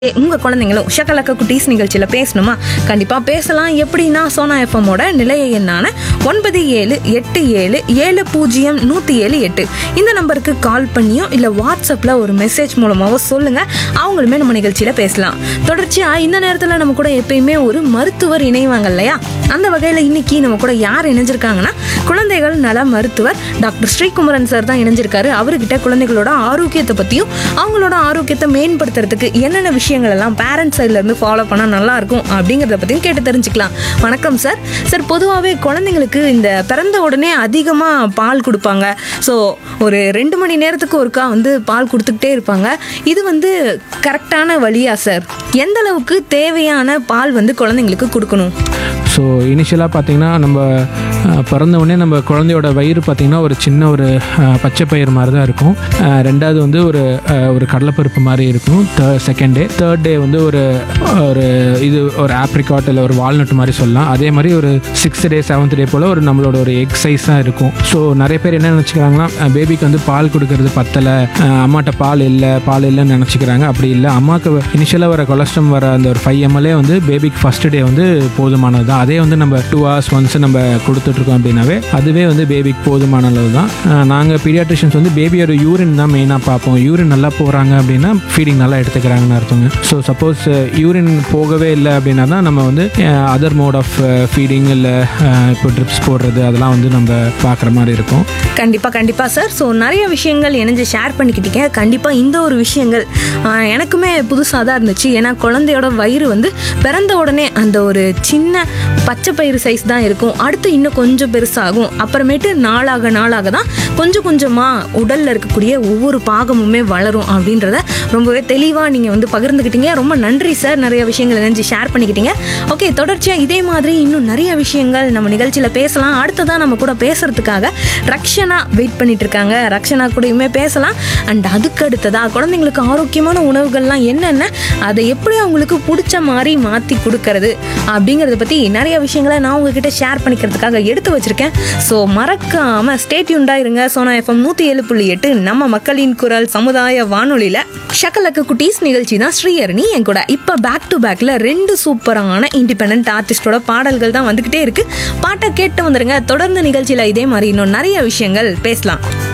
ஏ, உங்க குழந்தைங்களும் ஷக்கலக்க குட்டீஸ் நிகழ்ச்சியில பேசணுமா கண்டிப்பா பேசலாம் எப்படின்னா சோனா எஃப்எம்மோட நிலைய எண்ணான ஒன்பது ஏழு எட்டு ஏழு ஏழு பூஜ்ஜியம் நூத்தி ஏழு எட்டு இந்த நம்பருக்கு கால் பண்ணியோ இல்ல வாட்ஸ்அப்ல ஒரு மெசேஜ் மூலமாவோ சொல்லுங்க அவங்களுமே நம்ம நிகழ்ச்சியில பேசலாம் தொடர்ச்சியா இந்த நேரத்துல நம்ம கூட எப்பயுமே ஒரு மருத்துவர் இணைவாங்க இல்லையா அந்த வகையில இன்னைக்கு நம்ம கூட யார் இணைஞ்சிருக்காங்கன்னா குழந்தைகள் நல மருத்துவர் டாக்டர் ஸ்ரீகுமரன் சார் தான் இணைஞ்சிருக்காரு அவர்கிட்ட குழந்தைகளோட ஆரோக்கியத்தை பத்தியும் அவங்களோட ஆரோக்கியத்தை மேம்படுத்துறதுக்கு என்னென்ன விஷயங்கள் எல்லாம் பேரண்ட்ஸ் சைட்ல இருந்து ஃபாலோ பண்ணா நல்லா இருக்கும் அப்படிங்கறத பத்தியும் கேட்டு தெரிஞ்சுக்கலாம் வணக்கம் சார் சார் பொதுவாகவே குழந்தைங்களுக்கு இந்த பிறந்த உடனே அதிகமா பால் கொடுப்பாங்க ஸோ ஒரு ரெண்டு மணி நேரத்துக்கு ஒருக்கா வந்து பால் கொடுத்துக்கிட்டே இருப்பாங்க இது வந்து கரெக்டான வழியா சார் எந்த அளவுக்கு தேவையான பால் வந்து குழந்தைங்களுக்கு கொடுக்கணும் ஸோ இனிஷியலாக பார்த்தீங்கன்னா நம்ம அஹ், பிறந்த உடனே நம்ம குழந்தையோட வயிறு பார்த்திங்கன்னா ஒரு சின்ன ஒரு அஹ், பச்சை பயிர் மாதிரி தான் இருக்கும் அஹ், ரெண்டாவது வந்து ஒரு அஹ், ஒரு கடலைப்பருப்பு மாதிரி இருக்கும் third second day third day வந்து ஒரு ஒரு இது ஒரு ஆப்ரிகாட் இல்லை ஒரு வால்நட் மாதிரி சொல்லலாம் அதே மாதிரி ஒரு சிக்ஸ்த் டே செவன்த் டே போல் ஒரு நம்மளோட ஒரு எக் சைஸ் தான் இருக்கும் ஸோ நிறைய பேர் என்ன நினச்சிக்கிறாங்கன்னா பேபிக்கு வந்து பால் கொடுக்கறது பத்தலை அம்மாட்ட பால் இல்லை பால் இல்லைன்னு நினச்சிக்கிறாங்க அப்படி இல்லை அம்மாவுக்கு இனிஷியலாக வர கொலஸ்ட்ரம் வர அந்த ஒரு ஃபைவ் எம்எல்ஏ வந்து பேபிக்கு ஃபர்ஸ்ட் டே வந்து போதுமானது தான் அதே வந்து நம்ம டூ ஹவர்ஸ் ஒன்ஸ் நம்ம கொடுத்துட்ருக்கோம் அப்படின்னாவே அதுவே வந்து பேபிக்கு போதுமான அளவு தான் நாங்கள் பீடியாட்ரிஷியன்ஸ் வந்து பேபியோட யூரின் தான் மெயினாக பார்ப்போம் யூரின் நல்லா போகிறாங்க அப்படின்னா ஃபீடிங் நல்லா எடுத்துக்கிறாங்கன்னு அர்த்தங்க ஸோ சப்போஸ் யூரின் போகவே இல்லை அப்படின்னா தான் நம்ம வந்து அதர் மோட் ஆஃப் ஃபீடிங் இல்லை இப்போ ட்ரிப்ஸ் போடுறது அதெல்லாம் வந்து நம்ம பார்க்குற மாதிரி இருக்கும் கண்டிப்பா கண்டிப்பா சார் ஸோ நிறைய விஷயங்கள் இணைஞ்சு ஷேர் பண்ணிக்கிட்டீங்க கண்டிப்பா இந்த ஒரு விஷயங்கள் ஆஹ், எனக்குமே புதுசாக தான் இருந்துச்சு ஏன்னா குழந்தையோட வயிறு வந்து பிறந்த உடனே அந்த ஒரு சின்ன பச்சை பயிறு சைஸ் தான் இருக்கும் அடுத்து இன்னும் கொஞ்சம் பெருசாகும் அப்புறமேட்டு நாளாக நாளாக தான் கொஞ்சம் கொஞ்சமா உடல்ல இருக்கக்கூடிய ஒவ்வொரு பாகமுமே வளரும் அப்படின்றத ரொம்பவே தெளிவா நீங்க வந்து பகிர்ந்துக்கிட்டீங்க ரொம்ப நன்றி சார் நிறைய விஷயங்கள் இணைஞ்சு ஷேர் பண்ணிக்கிட்டீங்க ஓகே தொடர்ச்சியா இதே மாதிரி இன்னும் நிறைய விஷயங்கள் நம்ம நிகழ்ச்சியில பேசலாம் அடுத்ததா நம்ம கூட பேசுறதுக்காக ரக்ஷனா வெயிட் பண்ணிட்டு இருக்காங்க ரக்ஷனா கூடயுமே பேசலாம் அண்ட் அதுக்கு அடுத்ததா குழந்தைங்களுக்கு ஆரோக்கியமான உணவுகள்லாம் என்னென்ன அதை எப்படி அவங்களுக்கு பிடிச்ச மாதிரி மாத்தி கொடுக்கறது அப்படிங்கறத பத்தி நிறைய விஷயங்களை நான் உங்ககிட்ட ஷேர் பண்ணிக்கிறதுக்காக எடுத்து வச்சிருக்கேன் ஸோ மறக்காம ஸ்டேட்யூண்டா இருங்க சோனா எஃப்எம் நூத்தி ஏழு புள்ளி எட்டு நம்ம மக்களின் குரல் சமுதாய வானொலியில ஷக்கலக்கு குட்டீஸ் நிகழ்ச்சி தான் ஸ்ரீஹரணி என் கூட இப்போ பேக் டு பேக்ல ரெண்டு சூப்பரான இண்டிபெண்ட் ஆர்டிஸ்டோட பாடல்கள் தான் வந்துகிட்டே இருக்கு பாட்டை கேட்டு வந்துருங்க தொடர்ந்து நிகழ்ச்சியில இதே மாதிரி இன்னும் நிறைய விஷயங்கள் பேசலாம்